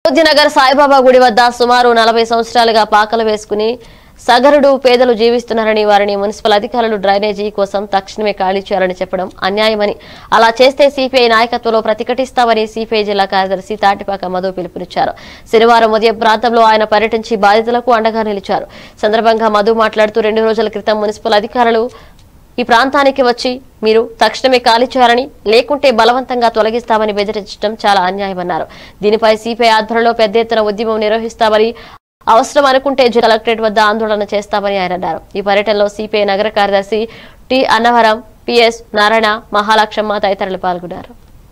అయోధ్యనగర్ సాయిబాబా గుడి వద్ద సుమారు నలభై సంవత్సరాలుగా పాకలు వేసుకుని సగరుడు పేదలు జీవిస్తున్నారని వారిని మున్సిపల్ అధికారులు డ్రైనేజీ కోసం తక్షణమే ఖాళీ చేయాలని చెప్పడం అన్యాయమని అలా చేస్తే సిపిఐ నాయకత్వంలో ప్రతిఘటిస్తామని సిపిఐ జిల్లా కార్యదర్శి తాటిపాక మధు పిలుపునిచ్చారు శనివారం ఉదయం ప్రాంతంలో ఆయన పర్యటించి బాధితులకు అండగా నిలిచారు సందర్భంగా మధు మాట్లాడుతూ రెండు రోజుల క్రితం మున్సిపల్ అధికారులు ఈ ప్రాంతానికి వచ్చి మీరు తక్షణమే ఖాళీ చేయాలని లేకుంటే బలవంతంగా తొలగిస్తామని బెదిరించడం చాలా అన్యాయమన్నారు దీనిపై సిపిఐ ఆధ్వర్యంలో పెద్ద ఎత్తున ఉద్యమం నిర్వహిస్తామని అవసరం అనుకుంటే జిల్లా కలెక్టరేట్ వద్ద ఆందోళన చేస్తామని ఆయన అన్నారు ఈ పర్యటనలో సిపిఐ నగర కార్యదర్శి టి అన్నవరం పిఎస్ నారాయణ మహాలక్ష్మ తదితరులు పాల్గొన్నారు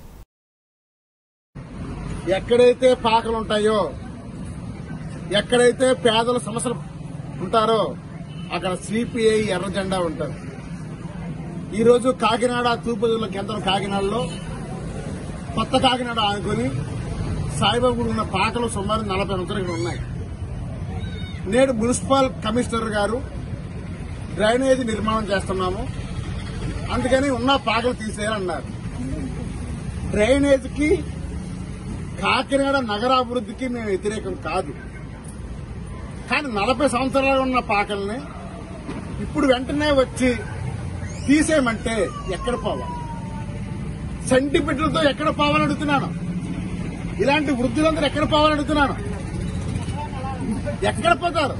ఎక్కడైతే పాకలు ఉంటాయో ఎక్కడైతే పేదల సమస్యలు ఉంటారో అక్కడ సిపిఐ ఎర్ర జెండా ఉంటుంది ఈ రోజు కాకినాడ తూర్పు జిల్లా కేంద్రం కాకినాడలో కొత్త కాకినాడ ఆనుకొని సాయిబాబు గుడి ఉన్న పాకలు సుమారు నలభై సంవత్సరాలు ఇక్కడ ఉన్నాయి నేడు మున్సిపల్ కమిషనర్ గారు డ్రైనేజీ నిర్మాణం చేస్తున్నాము అందుకని ఉన్న పాకలు తీసేయాలన్నారు డ్రైనేజీకి కాకినాడ నగరాభివృద్ధికి మేము వ్యతిరేకం కాదు కానీ నలభై సంవత్సరాలు ఉన్న పాకల్ని ఇప్పుడు వెంటనే వచ్చి తీసేయమంటే ఎక్కడ పోవాలి సంటి బిడ్డలతో ఎక్కడ పోవాలని అడుగుతున్నాను ఇలాంటి వృద్ధులందరూ ఎక్కడ పోవాలని అడుగుతున్నాను ఎక్కడ పోతారు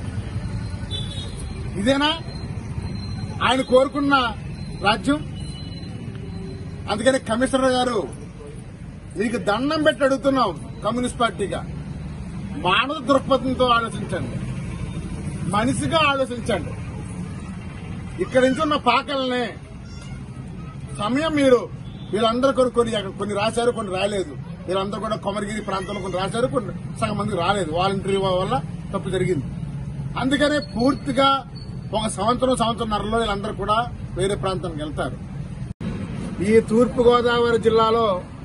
ఇదేనా ఆయన కోరుకున్న రాజ్యం అందుకని కమిషనర్ గారు మీకు దండం పెట్టి అడుగుతున్నాం కమ్యూనిస్ట్ పార్టీగా మానవ దృక్పథంతో ఆలోచించండి మనిషిగా ఆలోచించండి ఇక్కడి నుంచి ఉన్న పాకల్ని సమయం మీరు వీళ్ళందరూ కొన్ని కొన్ని కొన్ని రాశారు కొన్ని రాలేదు వీళ్ళందరూ కూడా కొమరగిరి ప్రాంతంలో కొన్ని రాశారు కొన్ని సగం మంది రాలేదు వాలంటరీ వల్ల తప్పు జరిగింది అందుకనే పూర్తిగా ఒక సంవత్సరం సంవత్సరంన్నరలో వీళ్ళందరూ కూడా వేరే ప్రాంతానికి వెళ్తారు ఈ తూర్పు గోదావరి జిల్లాలో